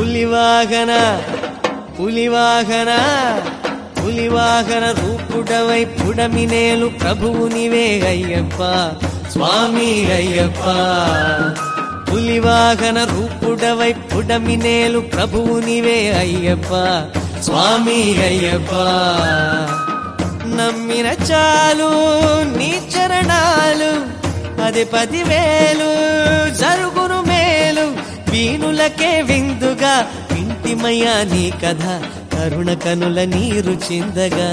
పులివాహన పులివాహన పులివాహన రూపుడవై పుడమినేలు ప్రభువు నీవే అయ్యప్ప స్వామి అయ్యప్ప పులివాహన రూపుడవై పుడమినేలు ప్రభువు నీవే అయ్యప్ప స్వామి అయ్యప్ప నమ్మిన చాలు నీ చరణాలు అది పదివేలు జరుగును మేలు వీణులకే విందుగా ఇంటిమయ్యా నీ కథ కరుణ కనుల నీరు చిందగా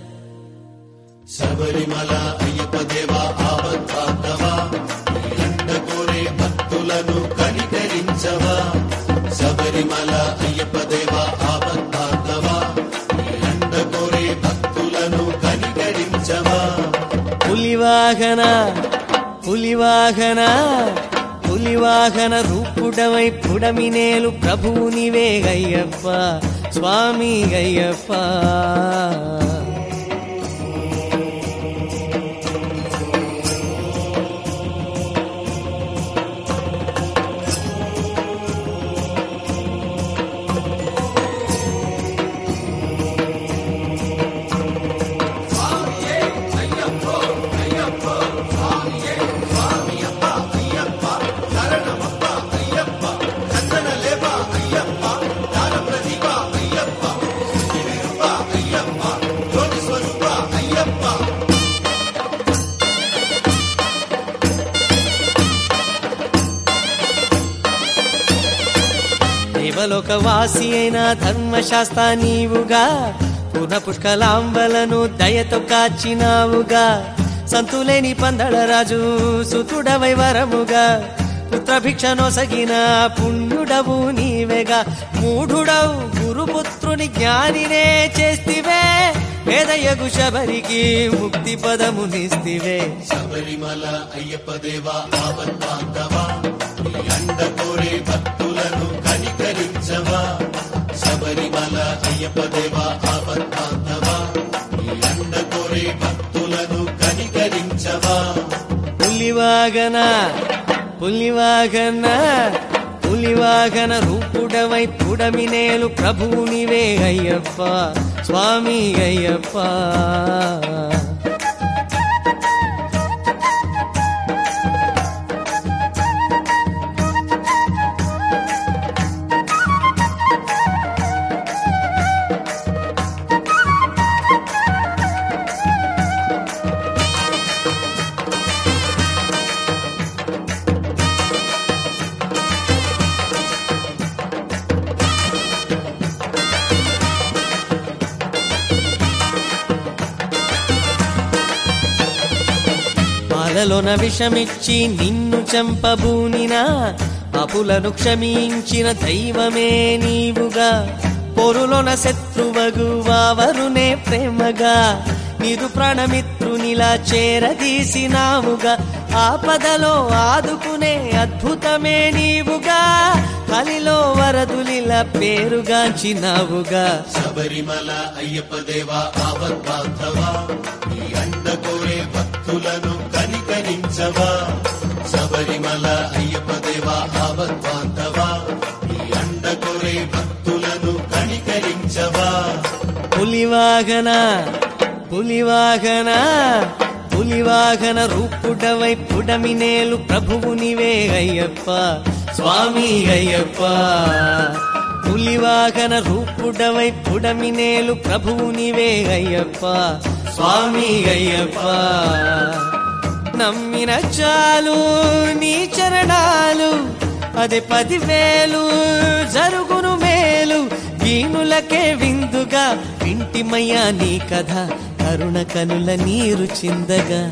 శబరిమల అయ్యప్ప దేవా ఆపద్బాంధవా ఎండ కోరే భక్తులను కనికరించవా శబరిమల అయ్యప్ప దేవా ఆపద్బాంధవా ఎండ కోరే భక్తులను కనికరించవా పులివాహన పులివాహన పులివాహన రూపుడవై పుడమినేలు ప్రభువు నీవే అయ్యప్ప స్వామి అయ్యప్ప దేవలోక వాసి అయిన ధర్మశాస్త్ర నీవుగా పూర్ణ పుష్కలాంబలను దయతో కాచినావుగా సంతులేని పందళ రాజు సుతుడవై వరముగా పుత్రభిక్షనొసగిన పుణ్యుడవు నీవేగా మూఢుడవు గురుపుత్రుని జ్ఞానినే చేస్తివే వేదయగు శబరికి ముక్తి పదమునిస్తివే శబరిమల అయ్యప్ప దేవా ఆపద్బాంధవా ఎండ కోరే భక్తులను కనికరించవా శబరిమల అయ్యప్ప దేవా ఆపద్బాంధవా ఎండ కోరే భక్తులను కనికరించవా పులివాగన పులివాగన పులివాగన రూపుడవై పుడమినేలు ప్రభువు నీవే అయ్యప్ప స్వామి అయ్యప్ప పాలలోన విషమిచ్చి నిన్ను చంపబూనినా పాపులను క్షమించిన దైవమే నీవుగా పొరులోన శత్రువగు వావరునే ప్రేమగా నిరు ప్రాణమిత్రునిలా చేరదీసినావుగా ఆపదలో ఆదుకునే అద్భుతమే నీవుగా కలిలో వరదులిలా పేరుగాంచినావుగా శబరిమల అయ్యప్ప దేవా ఆపద్బాంధవా ఈ అండ కోరే భక్తులను కనికరించవా శబరిమల అయ్యప్ప దేవా ఆపద్బాంధవా ఈ అండ కోరే భక్తులను కనికరించవా పులివాగన పులివాగన పులివాగన రూపుడవై పుడమినేలు ప్రభువు నీవే అయ్యప్ప స్వామి అయ్యప్ప పులివాగన రూపుడవై పుడమినేలు ప్రభువు నీవే అయ్యప్ప స్వామి అయ్యప్ప నమ్మిన చాలు నీ చరణాలు అదే పదివేలు జరుగును మేలు వీణులకే విందుగా ఇంటిమయ్యా నీ కథ కరుణ కనుల నీరు చిందగా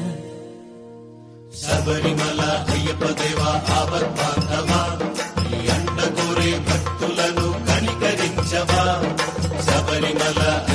శబరిమల అయ్యప్ప దేవా ఆపద్బాంధవా ఈ అండ కోరే భక్తులను కనికరించవా శబరిమల